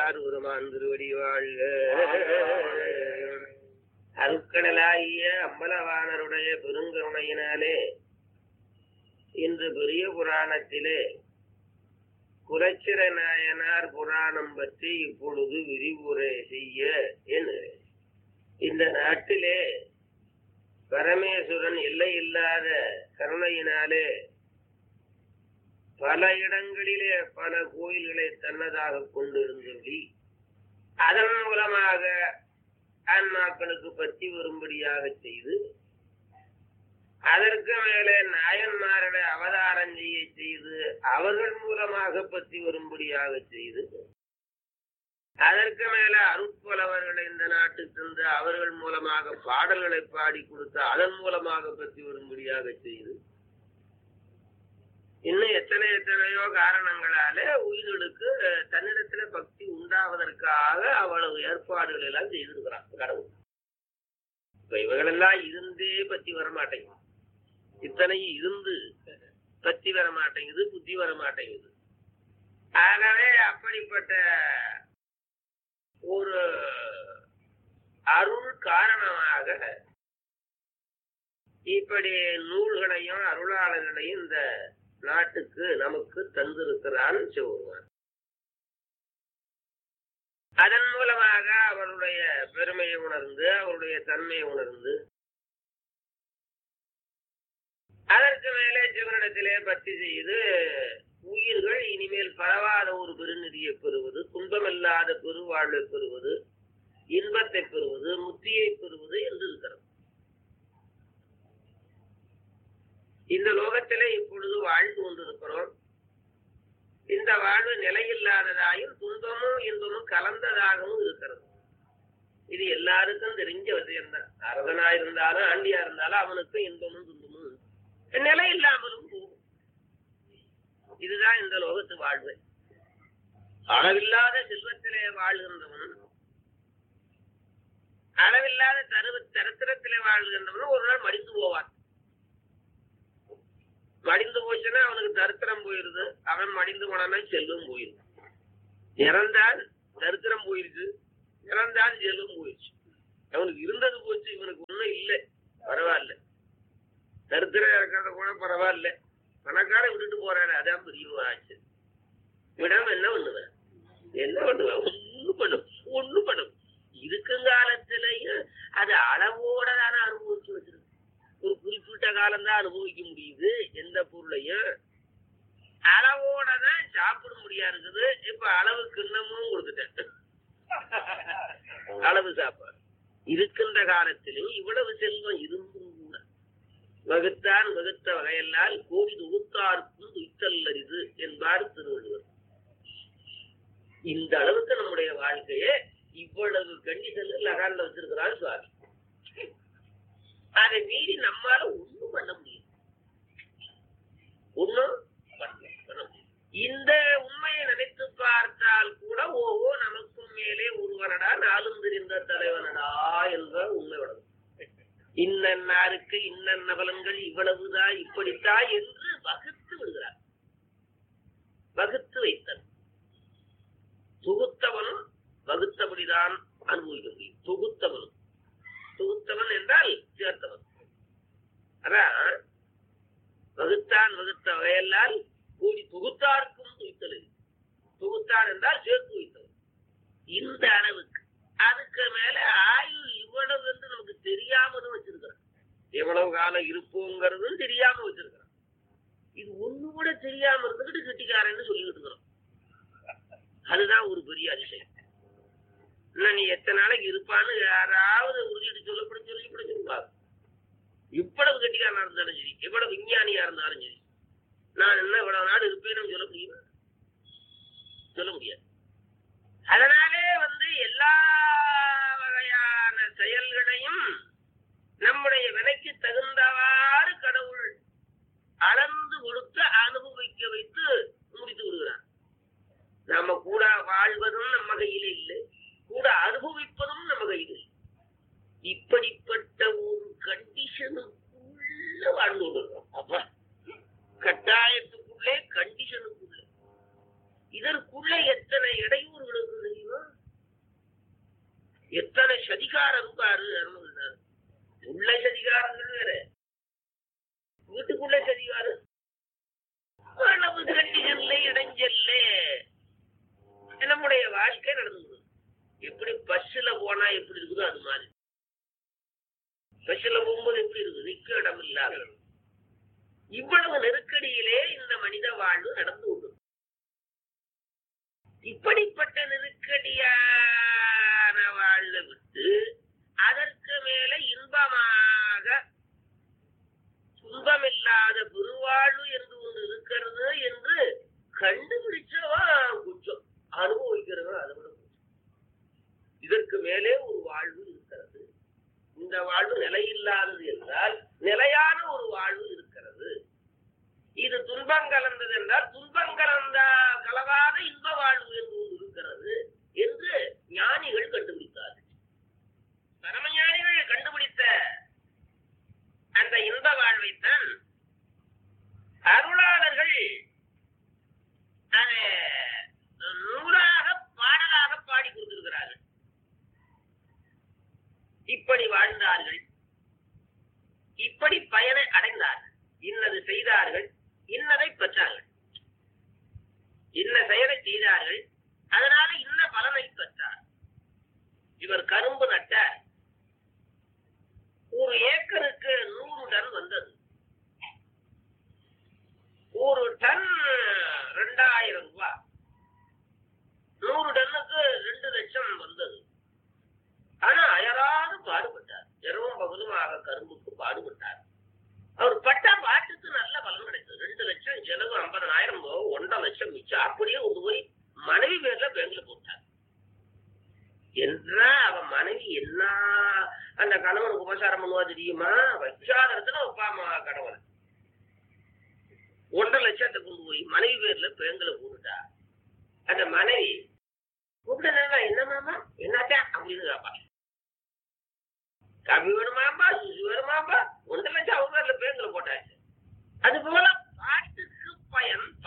ஆறுபெருமான் திருவடி வாழ்க அருக்கடலாகிய அம்பலவாணருடைய பெருங்கருணையினாலே இன்று பெரிய புராணத்திலே குலச்சிர நாயனார் புராணம் பற்றி இப்பொழுது விரிவுரை செய்ய எண்ணுகிறேன் இந்த நாட்டிலே பரமேஸ்வரன் எல்லை இல்லாத கருணையினாலே பல இடங்களிலே பல கோயில்களை தன்னதாக கொண்டிருந்தபடி அதன் மூலமாக ஆன்மாக்களுக்கு பற்றி வரும்படியாக செய்து அதற்கு மேலே நாயன்மார்களை அவதாரம் செய்ய செய்து அவர்கள் மூலமாக பற்றி வரும்படியாக செய்து அதற்கு மேல அருட்புலவர்களை இந்த நாட்டுக்கு தந்து அவர்கள் மூலமாக பாடல்களை பாடி கொடுத்து அதன் மூலமாக பற்றி வரும்படியாக செய்து இன்னும் எத்தனை எத்தனையோ காரணங்களாலே உயிர்களுக்கு தன்னிடத்துல பக்தி உண்டாவதற்காக அவ்வளவு ஏற்பாடுகள் எல்லாம் செய்திருக்கிறான் கடவுள் இப்ப இவங்களெல்லாம் இருந்தே பத்தி வர மாட்டேங்குது இத்தனையும் இருந்து பத்தி வர மாட்டேங்குது புத்தி வர மாட்டேங்குது ஆகவே அப்படிப்பட்ட ஒரு அருள் காரணமாக இப்படி நூல்களையும் அருளாளர்களையும் இந்த நாட்டுக்கு நமக்கு தந்திருக்கிறான் சிவருமான் அதன் மூலமாக அவருடைய பெருமையை உணர்ந்து அவருடைய தன்மையை உணர்ந்து அதற்கு மேலே சிவனிடத்திலே பக்தி செய்து உயிர்கள் இனிமேல் பரவாத ஒரு பெருநிதியை பெறுவது துன்பமில்லாத பெருவாழ்வை பெறுவது இன்பத்தை பெறுவது முத்தியை பெறுவது என்று இருக்கிறது இந்த லோகத்திலே இப்பொழுது வாழ்ந்து கொண்டிருக்கிறோம் இந்த வாழ்வு நிலையில்லாததாயும் துன்பமும் இன்பமும் கலந்ததாகவும் இருக்கிறது இது எல்லாருக்கும் தெரிஞ்ச விஷயம்தான் அரசனா இருந்தாலும் ஆண்டியா இருந்தாலும் அவனுக்கும் இன்பமும் துன்பமும் உண்டு. நிலை இல்லாமலும் போகும் இதுதான் இந்த லோகத்து வாழ்வு அளவில்லாத செல்வத்திலே வாழ்கின்றவன் அளவில்லாத தருவ தரித்திரத்திலே வாழ்கின்றவன் ஒரு நாள் மடிந்து போவான் மடிந்து போச்சுன்னா அவனுக்கு தரித்திரம் போயிருது அவன் மடிந்து போனான்னா செல்வம் போயிருது இறந்தால் தரித்திரம் போயிருச்சு இறந்தால் செல்வம் போயிடுச்சு அவனுக்கு இருந்தது போச்சு இவனுக்கு ஒண்ணும் இல்லை பரவாயில்ல தரித்திரம் இறக்கிறத கூட பரவாயில்ல பணக்கார விட்டுட்டு போறாரு அதான் பெரிய ஆச்சு விடாம என்ன பண்ணுவேன் என்ன பண்ணுவேன் ஒண்ணு பண்ணும் ஒண்ணு பண்ணும் இருக்கும் காலத்திலையும் அது அளவோட தானே அனுபவிச்சு வச்சிருக்கு ஒரு குறிப்பிட்ட காலம் தான் அனுபவிக்க முடியுது எந்த பொருளையும் அளவோட தான் சாப்பிட முடியா இருக்குது இப்ப அளவுக்கு இன்னமும் கொடுத்துட்டேன் அளவு சாப்பாடு இருக்கின்ற காலத்திலும் இவ்வளவு செல்வம் இருந்தும் கூட வகுத்தான் வகுத்த வகையெல்லாம் கோடி தொகுத்தார்க்கும் துய்த்தல் அரிது என்பார் திருவள்ளுவர் இந்த அளவுக்கு நம்முடைய வாழ்க்கையே இவ்வளவு கண்டிஷன்ல லகான்ல வச்சிருக்கிறார் சுவாமி அதை மீறி நம்மால ஒண்ணும் பண்ண முடியும் ஒண்ணும் பண்ண பண்ண முடியும். இந்த உண்மையை நினைத்து பார்த்தால் கூட ஓஹோ நமக்கும் மேலே ஒருவனடா நாளும் தெரிந்த தலைவனடா என்ற உண்மை வளரும் இன்னன்னாருக்கு இன்னன்ன பலன்கள் இவ்வளவுதான் இப்படித்தான் என்று வகுத்து விடுகிறார் வகுத்து வைத்தல் தொகுத்தவனும் வகுத்தபடிதான் அனுபவிக்க முடியும் தொகுத்தவனும் தொகுத்தவன் என்றால் சேர்த்தவன் அதான் வகுத்தான் வகுத்த வகையெல்லாம் கூடி தொகுத்தார்க்கும் துய்த்தல் தொகுத்தான் என்றால் சேர்த்து வைத்தவன் இந்த அளவுக்கு அதுக்கு மேல ஆயுள் இவ்வளவு என்று நமக்கு தெரியாமலும் வச்சிருக்கிறான் எவ்வளவு காலம் இருப்போங்கிறதும் தெரியாம வச்சிருக்கிறான் இது ஒண்ணு கூட தெரியாம இருந்துகிட்டு கெட்டிக்காரன்னு சொல்லிக்கிட்டு இருக்கிறோம் அதுதான் ஒரு பெரிய அதிசயம் இன்னும் நீ எத்தனை நாளைக்கு இருப்பான்னு யாராவது உறுதிட்டு சொல்லப்படும் சொல்லி சொல்லுவாங்க இவ்வளவு கெட்டிக்காரனா இருந்தாலும் சரி எவ்வளவு விஞ்ஞானியா இருந்தாலும் சரி நான் என்ன இவ்வளவு நாடு இருப்பேன்னு சொல்ல முடியுமா சொல்ல முடியாது அதனாலே வந்து எல்லா வகையான செயல்களையும் நம்முடைய வினைக்கு தகுந்தவாறு கடவுள் அளந்து கொடுத்து அனுபவிக்க வைத்து முடித்து விடுகிறார் நாம கூட வாழ்வதும் நம்ம கையில இல்லை கூட அனுபவிப்பதும் நம்ம கையில் இல்லை இப்படிப்பட்ட ஒரு கண்டிஷனுக்குள்ள வாழ்ந்து கொண்டிருக்கிறோம் அப்ப கட்டாயத்துக்குள்ளே கண்டிஷனுக்குள்ளே இதற்குள்ள எத்தனை இடையூறுகள் இருக்கு தெரியுமா வாழ்க்கை நடந்து எப்படி பஸ்ல போனா எப்படி இருக்குதோ அது மாதிரி பஸ்ல போகும்போது எப்படி இருக்குது நிக்க இடம் இல்லாத இவ்வளவு நெருக்கடியிலே இந்த மனித வாழ்வு நடந்து கொண்டு இப்படிப்பட்ட நெருக்கடியான வாழ்வை விட்டு அதற்கு மேல இன்பமாக துன்பமில்லாத பெருவாழ்வு என்று ஒன்று இருக்கிறது என்று கண்டுபிடிச்சவன் கொஞ்சம் அனுபவிக்கிறவன் அதை விட கொஞ்சம் இதற்கு மேலே ஒரு வாழ்வு இருக்கிறது இந்த வாழ்வு நிலையில்லாதது என்றால் நிலையான ஒரு வாழ்வு இருக்கிறது இது துன்பம் கலந்தது என்றால் துன்பம் கலந்த கலவாத இன்ப வாழ்வு என்று ஒன்று இருக்கிறது என்று ஞானிகள் கண்டுபிடித்தார்கள் பரமஞானிகள் கண்டுபிடித்த அந்த இன்ப வாழ்வைத்தான் அருளாளர்கள் அதை நூறாக பாடலாக பாடி கொடுத்திருக்கிறார்கள் இப்படி வாழ்ந்தார்கள் இப்படி பயனை அடைந்தார்கள் இன்னது செய்தார்கள் இன்னதை பெற்றார்கள் இன்ன செயலை செய்தார்கள் அதனால இன்ன பலனை பெற்றார் இவர் கரும்பு நட்டார் ஒரு ஏக்கருக்கு நூறு டன் வந்தது ஒரு டன் ரெண்டாயிரம் ரூபாய் நூறு டன்னுக்கு ரெண்டு லட்சம் வந்தது ஆனா அயராது பாடுபட்டார் இரவும் பகலுமாக கரும்புக்கு பாடுபட்டார் அவர் பட்ட பாட்டுக்கு நல்ல பலன் கிடைத்தது ரெண்டு லட்சம் செலவு ஐம்பதனாயிரம் போக ஒன்றரை லட்சம் மிச்சம் அப்படியே கொண்டு போய் மனைவி பேர்ல பேங்க்ல போட்டார் என்றா அவன் மனைவி என்ன அந்த கணவனுக்கு உபசாரம் பண்ணுவா தெரியுமா வச்சாதரத்துல வைப்பாமா கணவன் ஒன்றரை லட்சத்தை கொண்டு போய் மனைவி பேர்ல பேங்க்ல போட்டுட்டா அந்த மனைவி கூப்பிட்டா என்ன மாமா என்னட்டா அப்படின்னு கேப்பா கவி வேணுமாப்பா சுசு வேணுமாப்பா ஒன்றரை லட்சம் அவங்க பேர்ல பேங்க்ல போட்டாச்சு அது போல பாட்டுக்கு பயன்